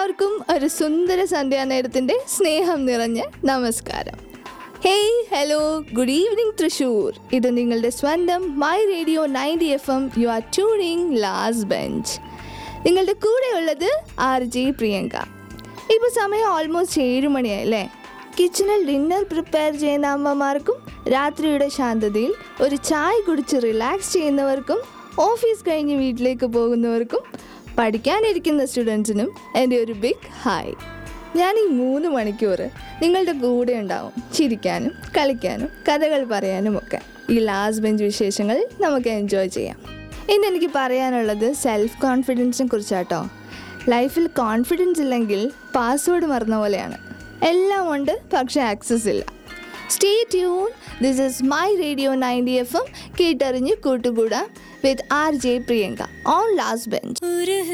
എല്ലാവർക്കും ഒരു സുന്ദര സന്ധ്യാനേരത്തിൻ്റെ സ്നേഹം നിറഞ്ഞ നമസ്കാരം hey hello good evening Thrissur ഇത് നിങ്ങളുടെ സ്വന്തം my radio ninety F M you are tuning last bench നിങ്ങളുടെ കൂടെയുള്ളത് ആർ ജെ പ്രിയങ്ക ഇപ്പോൾ സമയം ഓൾമോസ്റ്റ് ഏഴ് മണിയായല്ലേ കിച്ചണിൽ ഡിന്നർ പ്രിപ്പയർ ചെയ്യുന്ന അമ്മമാർക്കും രാത്രിയുടെ ശാന്തതയിൽ ഒരു ചായ കുടിച്ച് റിലാക്സ് ചെയ്യുന്നവർക്കും ഓഫീസ് കഴിഞ്ഞ് വീട്ടിലേക്ക് പോകുന്നവർക്കും പഠിക്കാനിരിക്കുന്ന സ്റ്റുഡൻസിനും എൻ്റെ ഒരു ബിഗ് ഹായ് ഞാൻ ഈ മൂന്ന് മണിക്കൂർ നിങ്ങളുടെ കൂടെ ഉണ്ടാവും ചിരിക്കാനും കളിക്കാനും കഥകൾ പറയാനും ഒക്കെ ഈ ലാസ്റ്റ് ബെഞ്ച് വിശേഷങ്ങൾ നമുക്ക് എൻജോയ് ചെയ്യാം ഇന്ന് എനിക്ക് പറയാനുള്ളത് സെൽഫ് കോൺഫിഡൻസിനെ കുറിച്ചാട്ടോ ലൈഫിൽ കോൺഫിഡൻസ് ഇല്ലെങ്കിൽ പാസ്വേഡ് മറന്ന പോലെയാണ് എല്ലാം ഉണ്ട് പക്ഷേ ആക്സസ് ഇല്ല stay tune this is my radio ninety F എം കേട്ടറിഞ്ഞ് കൂട്ടുകൂടാം with R J Priyanka on last bench ഒരു